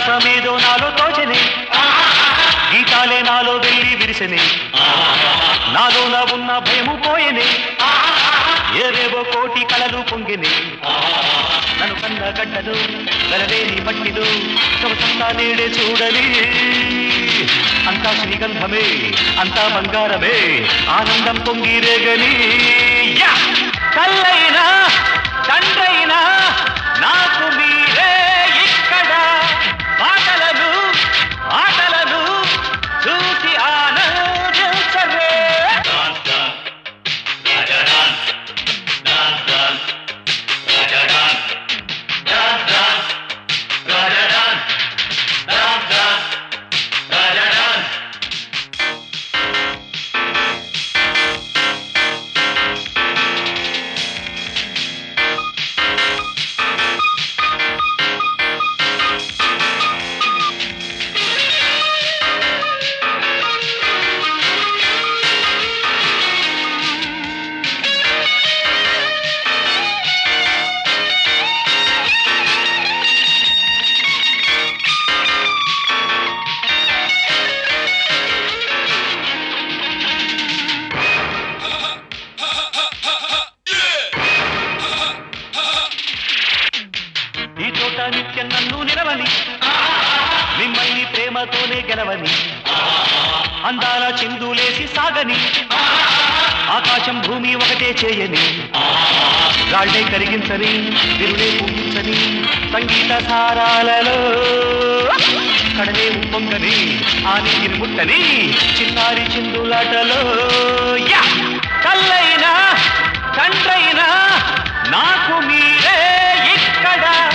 విలాసమేదో నాలో తోచని గీతాలే నాలో వెళ్ళి విరిసని నాలోన ఉన్న భయము పోయని ఏవేవో కోటి కలలు పొంగిని నన్ను కన్న గడ్డలు వెలవేని మట్టిలు కవసంతా నేడే చూడని అంతా శ్రీగంధమే అంతా బంగారమే ఆనందం పొంగి రేగని యా! కల్లైనా తండ్రైనా నాకు మీరే ఇక్కడ పాటలను ఆటలను చూసి ఆనందించరే ఈ చోట నిత్యం నన్ను నిలవని మిమ్మల్ని ప్రేమతోనే గెలవని అందాల చిందులేసి సాగని ఆకాశం భూమి ఒకటే చేయని గాళ్ళే కరిగించని విరులే పూజించని సంగీత సారాలలో కడలే ఉప్పొంగని ఆ నీటిని ముట్టని చిన్నారి చిందులాటలో యా! కల్లైనా తండ్రైనా నాకు మీరే ఇక్కడ